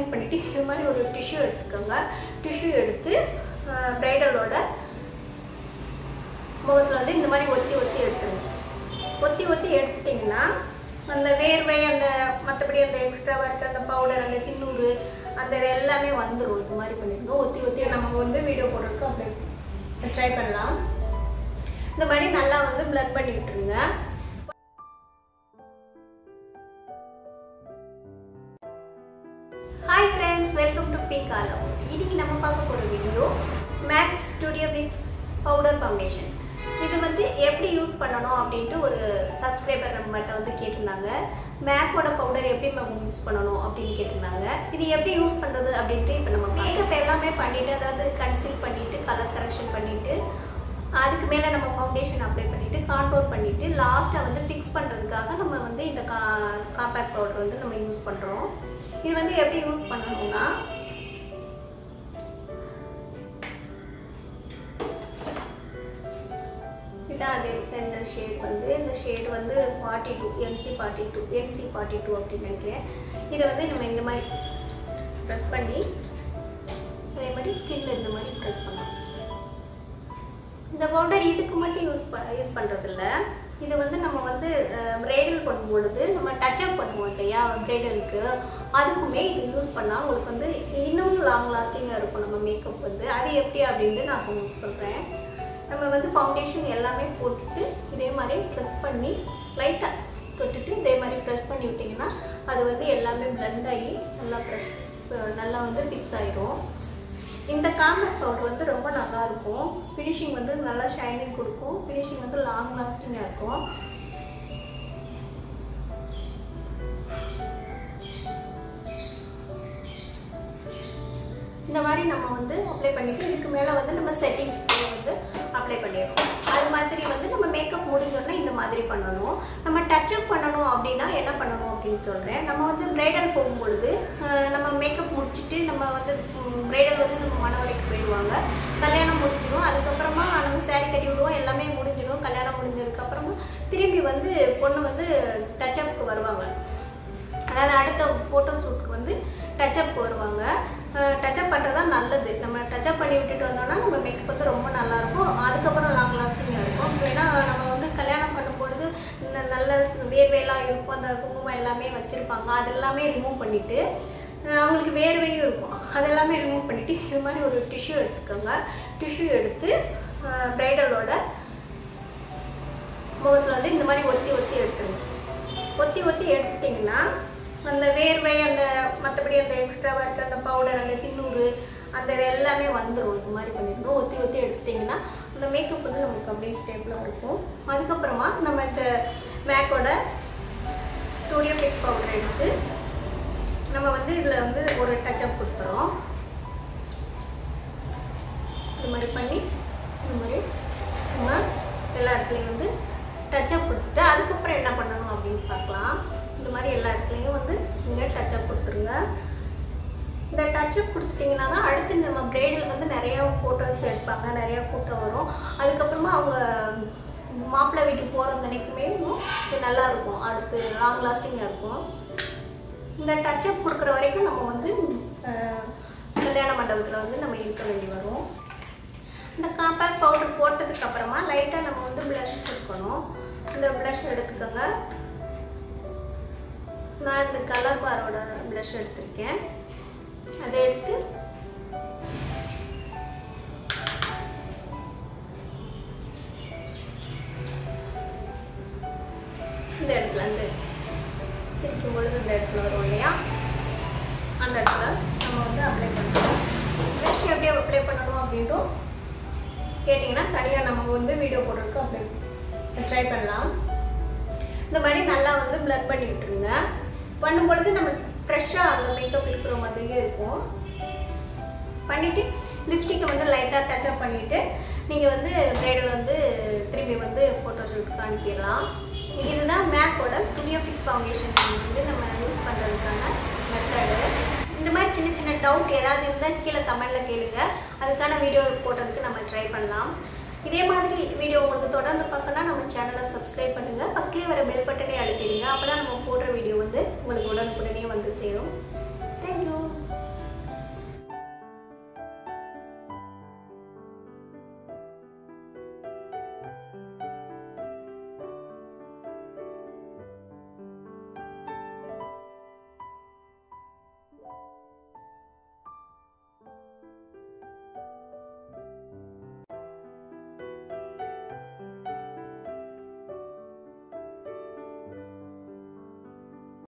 remove பண்ணிவிட்டு இது மாதிரி ஒரு டிஷ்யூ எடுத்துக்கோங்க டிஷ்யூ எடுத்து ப்ரைடலோட முகத்தில் வந்து இந்த மாதிரி ஒத்தி ஒத்தி எடுத்துருங்க ஒத்தி ஒத்தி எடுத்துட்டிங்கன்னா அந்த வேர்வை அந்த மற்றபடி அந்த எக்ஸ்ட்ரா இருக்க அந்த பவுடர் அந்த தின்னூறு அந்த எல்லாமே வந்துடும் இது மாதிரி பண்ணிக்கணும் ஒத்தி ஒத்தி நம்ம வந்து வீடியோ போடுறதுக்கு அப்படி ட்ரை பண்ணலாம் இந்த மாதிரி நல்லா வந்து blend பண்ணி விட்டுருங்க hi friends welcome to be calm இன்னைக்கு நம்ம பார்க்க போகிற video MAC's studio fix powder foundation இது வந்து எப்படி யூஸ் பண்ணணும் அப்படின்ட்டு ஒரு சப்ஸ்கிரைபர் நம்மகிட்ட வந்து கேட்டிருந்தாங்க மேக்கோட பவுடர் எப்படி நம்ம யூஸ் பண்ணணும் அப்படின்னு கேட்டிருந்தாங்க இது எப்படி யூஸ் பண்ணுறது அப்படின்ட்டு இப்போ நம்ம மேக்கப் எல்லாமே பண்ணிட்டு அதாவது கன்சீல் பண்ணிட்டு கலர் கரெக்ஷன் பண்ணிட்டு அதுக்கு மேலே நம்ம ஃபவுண்டேஷன் அப்ளை பண்ணிட்டு கான்டோர் பண்ணிட்டு லாஸ்ட்டாக வந்து ஃபிக்ஸ் பண்ணுறதுக்காக நம்ம வந்து இந்த கா காம்பேக்ட் பவுடர் வந்து நம்ம யூஸ் பண்ணுறோம் இது வந்து எப்படி யூஸ் பண்ணணும்னா இதான் அது இந்த ஷேட் வந்து இந்த ஷேட் வந்து forty two NC forty two NC forty two அப்படின்னு நினைக்கிறேன் இதை வந்து நம்ம இந்த மாதிரி ப்ரெஸ் பண்ணி அதே மாதிரி ஸ்கின்ல இந்த மாதிரி ப்ரெஸ் பண்ணலாம் இந்த பவுடர் இதுக்கு மட்டும் யூஸ் ப யூஸ் பண்ணுறதில்ல இது வந்து நம்ம வந்து பிரைடல் பண்ணும்பொழுது நம்ம டச்சப் பண்ணுவோம் இல்லையா பிரைடலுக்கு அதுக்குமே இது யூஸ் பண்ணால் உங்களுக்கு வந்து இன்னும் லாங் லாஸ்டிங்காக இருக்கும் நம்ம மேக்கப் வந்து அது எப்படி அப்படின்ட்டு நான் உங்களுக்கு சொல்கிறேன் நம்ம வந்து ஃபவுண்டேஷன் எல்லாமே போட்டுட்டு இதே மாதிரி ப்ரெஸ் பண்ணி லைட்டாக தொட்டுட்டு இதே மாதிரி ப்ரெஸ் பண்ணி விட்டிங்கன்னா அது வந்து எல்லாமே பிளெண்ட் ஆகி நல்லா ப்ரெஸ் நல்லா வந்து ஃபிக்ஸ் ஆயிரும் இந்த காம்பேக்ட் பவுடர் வந்து ரொம்ப நல்லா இருக்கும் ஃபினிஷிங் வந்து நல்லா ஷைனிங் கொடுக்கும் ஃபினிஷிங் வந்து லாங் லாஸ்டிங்காக இருக்கும் இந்த மாதிரி நம்ம வந்து அப்ளை பண்ணிட்டு இதுக்கு மேலே வந்து நம்ம செட்டிங்ஸ் வந்து அப்ளை பண்ணிடுறோம் அது மாதிரி வந்து நம்ம மேக்கப் முடிஞ்சோன்னா இந்த மாதிரி பண்ணணும் நம்ம டச்சப் பண்ணணும் அப்படின்னா என்ன பண்ணணும் அப்படின்னு சொல்கிறேன் நம்ம வந்து பிரைடல் போகும்பொழுது அஹ், நம்ம மேக்கப் முடிச்சுட்டு நம்ம வந்து பிரைடல் வந்து நம்ம மணவரைக்கு போயிடுவாங்க கல்யாணம் முடிஞ்சிடும் அதுக்கப்புறமா நம்ம saree கட்டி விடுவோம் எல்லாமே முடிஞ்சிடும் கல்யாணம் முடிஞ்சதுக்கப்புறமா திரும்பி வந்து பொண்ணு வந்து டச்சப்புக்கு வருவாங்க அதாவது அடுத்த ஃபோட்டோ ஷூட்க்கு வந்து டச்சப் வருவாங்க டச்சப் பண்ணுறது தான் நல்லது நம்ம டச்சப் பண்ணி விட்டுட்டு வந்தோம்னா நம்ம மேக்கப் வந்து ரொம்ப நல்லா இருக்கும் அதுக்கப்புறம் லாங் லாஸ்டிங்காக இருக்கும் ஏன்னா நம்ம வந்து கல்யாணம் பண்ணும்பொழுது இந்த நல்ல வேர்வையெல்லாம் இருக்கும் அந்த குங்குமம் எல்லாமே வச்சுருப்பாங்க அது எல்லாமே ரிமூவ் பண்ணிவிட்டு அவங்களுக்கு வேர்வையும் இருக்கும் அதெல்லாமே ரிமூவ் பண்ணிவிட்டு இது மாதிரி ஒரு டிஷ்யூ எடுத்துக்கோங்க டிஷ்யூ எடுத்து ப்ரைடலோட முகத்தில் வந்து இந்த மாதிரி ஒத்தி ஒத்தி எடுத்துருங்க ஒத்தி ஒத்தி எடுத்துட்டிங்கன்னா அந்த வேர்வை அந்த மற்றபடி அந்த எக்ஸ்ட்ரா இருக்க அந்த பவுடர் அந்த தின்னூறு அந்த எல்லாமே வந்துடும் இது மாதிரி பண்ணிடணும் ஒத்தி ஒத்தி எடுத்துட்டிங்கன்னா அந்த மேக்கப் வந்து நமக்கு அப்படியே ஸ்டேபிளாக இருக்கும் அதுக்கப்புறமா நம்ம இந்த மேக்கோட ஸ்டூடியோ பிக் பவுடர் எடுத்து நம்ம வந்து இதில் வந்து ஒரு டச்சப் கொடுத்துறோம் இது மாதிரி பண்ணி இந்த மாதிரி நம்ம எல்லா இடத்துலையும் வந்து டச்சப் கொடுத்துட்டு அதுக்கப்புறம் என்ன பண்ணணும் அப்படின்னு பார்க்கலாம் இந்த மாதிரி எல்லா இடத்துலையும் வந்து நீங்கள் டச்சப் கொடுத்துருங்க இந்த டச்சப் கொடுத்துட்டிங்கன்னா தான் அடுத்து நம்ம பிரைடில் வந்து நிறையா ஃபோட்டோஸ் எடுப்பாங்க நிறையா கூட்டம் வரும் அதுக்கப்புறமா அவங்க மாப்பிள்ளை வீட்டுக்கு போகிற அன்னைக்குமே இன்னும் இது நல்லா இருக்கும் அடுத்து லாங் லாஸ்டிங்காக இருக்கும் இந்த டச்சப் கொடுக்குற வரைக்கும் நம்ம வந்து அஹ், கல்யாண மண்டபத்தில் வந்து நம்ம இருக்க வேண்டி வரும் இந்த காம்பேக்ட் பவுடர் போட்டதுக்கு அப்புறமா லைட்டாக நம்ம வந்து ப்ளஷ் கொடுக்கணும் இந்த ப்ளஷ் எடுத்துக்கோங்க நான் இந்த கலர் பாரோட ப்ளஷ் எடுத்திருக்கேன் அதை எடுத்து இந்த இடத்துல இருந்து சிரிக்கும் பொழுது இந்த இடத்துல வரும் இல்லையா அந்த இடத்துல நம்ம வந்து அப்ளை பண்ணணும் ப்ளஷ் எப்படி அப்ளை பண்ணணும் அப்படின்ட்டும் கேட்டிங்கன்னா தனியாக நம்ம வந்து வீடியோ போடுறதுக்கு அப்ளை ட்ரை பண்ணலாம் இந்த மாதிரி நல்லா வந்து பிளட் பண்ணி விட்டுருங்க பண்ணும் பொழுது நம்ம ஃப்ரெஷ்ஷாக அந்த மேக்கப் இருக்கிற மாதிரியே இருக்கும் பண்ணிவிட்டு லிப்ஸ்டிக்கை வந்து லைட்டாக டச்சப் பண்ணிவிட்டு நீங்கள் வந்து ப்ரைடல் வந்து திரும்பி வந்து ஃபோட்டோ ஷூட்டுக்கு அனுப்பிடலாம் இதுதான் மேக்கோட ஸ்டுடியோ ஃபிக்ஸ் ஃபவுண்டேஷன் வந்து நம்ம யூஸ் பண்ணுறதுக்கான மெத்தடு இந்த மாதிரி சின்ன சின்ன டவுட் ஏதாவது இருந்தால் கீழே கமெண்ட்டில் கேளுங்க அதுக்கான வீடியோ போடுறதுக்கு நம்ம ட்ரை பண்ணலாம் இதே மாதிரி வீடியோ உங்களுக்கு தொடர்ந்து பார்க்கணும்னா நம்ம சேனலை சப்ஸ்கிரைப் பண்ணுங்கள் பக்கத்தில் வர பெல் பட்டனே அழுத்திடுங்க அப்போ தான் நம்ம போடுற வீடியோ வந்து உங்களுக்கு உடனுக்குடனே வந்து சேரும்